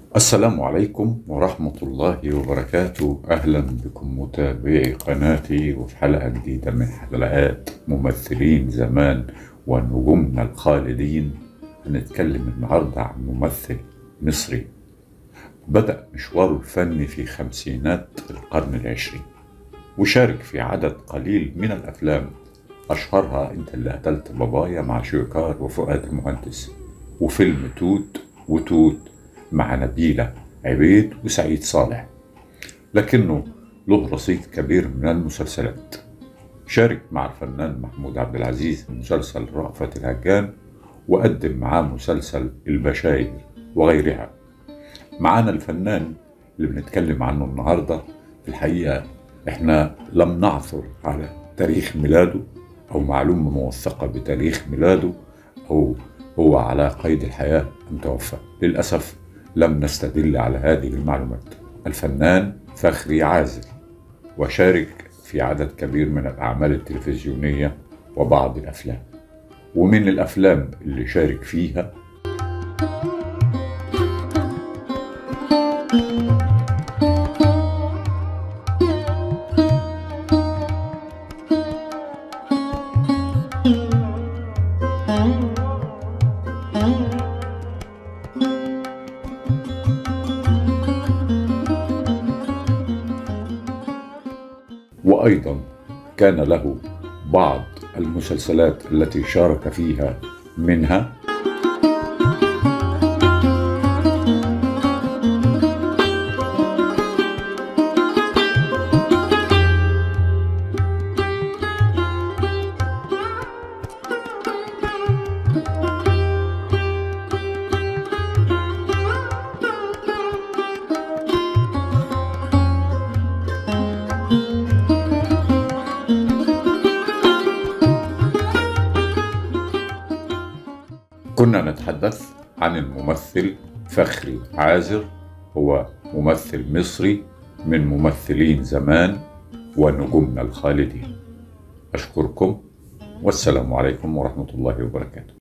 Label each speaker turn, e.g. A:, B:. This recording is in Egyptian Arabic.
A: السلام عليكم ورحمة الله وبركاته أهلا بكم متابعي قناتي وفي حلقة جديدة من حلقات ممثلين زمان ونجومنا الخالدين هنتكلم النهاردة عن ممثل مصري بدأ مشواره الفني في خمسينات القرن العشرين وشارك في عدد قليل من الأفلام أشهرها أنت اللي قتلت بابايا مع شويكار وفؤاد المهندس وفيلم توت وتوت مع نبيلة عبيد وسعيد صالح لكنه له رصيد كبير من المسلسلات شارك مع الفنان محمود عبد العزيز في مسلسل رأفت الهجان وقدم معاه مسلسل البشاير وغيرها معانا الفنان اللي بنتكلم عنه النهارده في الحقيقة احنا لم نعثر على تاريخ ميلاده أو معلومة موثقة بتاريخ ميلاده أو هو على قيد الحياة أم توفى للأسف لم نستدل على هذه المعلومات الفنان فخري عازل وشارك في عدد كبير من الأعمال التلفزيونية وبعض الأفلام ومن الأفلام اللي شارك فيها وأيضا كان له بعض المسلسلات التي شارك فيها منها كنا نتحدث عن الممثل فخري عازر هو ممثل مصري من ممثلين زمان ونجومنا الخالدين أشكركم والسلام عليكم ورحمة الله وبركاته